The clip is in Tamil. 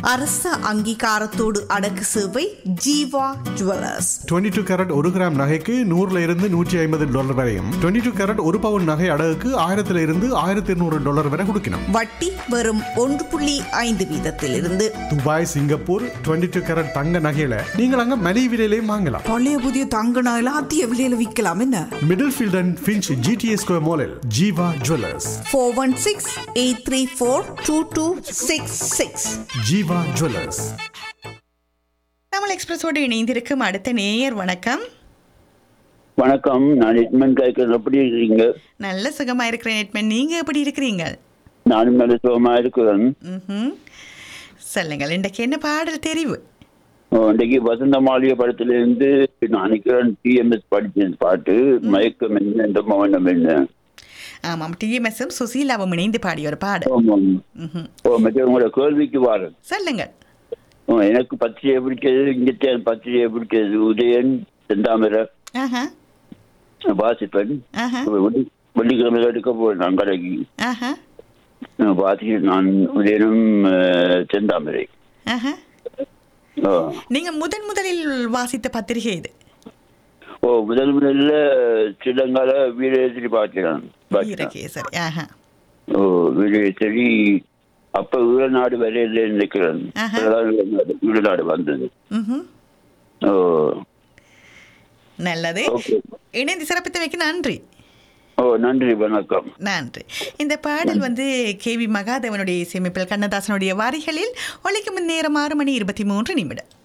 அரச அங்கீகாரத்தோடு அடக்கு சேவை ஜீவா ஜுவல்லர்ஸ் 22 டூ கேரட் ஒரு கிராம் நகைக்கு நூறுல இருந்து நூற்றி ஐம்பது டாலர் வரையும் 22 டூ கேரட் ஒரு பவுன் நகை அடகுக்கு ஆயிரத்துல இருந்து ஆயிரத்தி இருநூறு டாலர் வரை கொடுக்கணும் வட்டி வெறும் ஒன்று புள்ளி ஐந்து வீதத்திலிருந்து துபாய் சிங்கப்பூர் 22 டூ கேரட் தங்க நகையில நீங்கள் அங்க மலிவு விலையிலையும் வாங்கலாம் பழைய புதிய தங்க நகைலாம் அதிக விலையில விற்கலாம் என்ன Middlefield and Finch GTS square மாலில் Jeeva jewellers four one six eight three four two two six six Jeeva jewellers Tamil எக்ஸ்பிரஸோடு இணைந்திருக்கும் அடுத்த நேயர் வணக்கம் வணக்கம் நான் எட்மன் கேட்கறது எப்படி இருக்கீங்க நல்ல சுகமா இருக்கிறேன் எட்மன் நீங்க எப்படி இருக்கிறீங்க நானும் நல்ல சுகமா இருக்கிறேன் ம்ஹும். சொல்லுங்கள் இன்றைக்கு என்ன பாடல் தெரிவு ஓ, இன்றைக்கு வசந்த மாளிகை படத்துல இருந்து நான் நினைக்கிறேன் டிஎம்எஸ் படிச்சேன் பாட்டு மயக்கம் என்ன இந்த மௌனம் என்ன ஆமாம் டிஎம்எஸும் சுசீலாவும் இணைந்து பாடிய ஒரு பாடல் ஆமாம். ம்ஹும். ஓ மற்ற உங்களோட கேள்விக்கு வாரன் சொல்லுங்கள் ஓ, எனக்கு பத்திரிகை பிடிக்கிறது இங்கத்தேன் பத்திரிகை பிடிக்கிறது உதயன் செந்தாமரை ஆஹா வாசிப்பன் ஆஹா வெள்ளி- வெள்ளிக்கிழமை எடுக்க போறேன் நான் கடைக்கு ஆஹா வாசி நான் உதயனும் அஹ், செந்தாமரை ஆஹா ஓ நீங்க முதன் முதலில் வாசித்த பத்திரிகை இது ஓ முதல் முதல்ல ஸ்ரீலங்கால வீரேசரி பார்க்கிறான் வீரகேசரி ஆஹா ஓ வீரேசரி அப்ப ஈழநாடு வரையில நினைக்கிறேன் ஆஹா. ஈழநாடு ஈழநாடு வந்தது ம்ஹும். ஓ நல்லது ஓகே இணைந்து சிறப்பித்தமைக்கு நன்றி ஓ நன்றி வணக்கம் நன்றி இந்த பாடல் வந்து கே வி மகாதேவனுடைய இசையமைப்பில் கண்ணதாசனுடைய வரிகளில் ஒழிக்கும் நேரம் ஆறு மணி இருபத்தி மூன்று நிமிடம்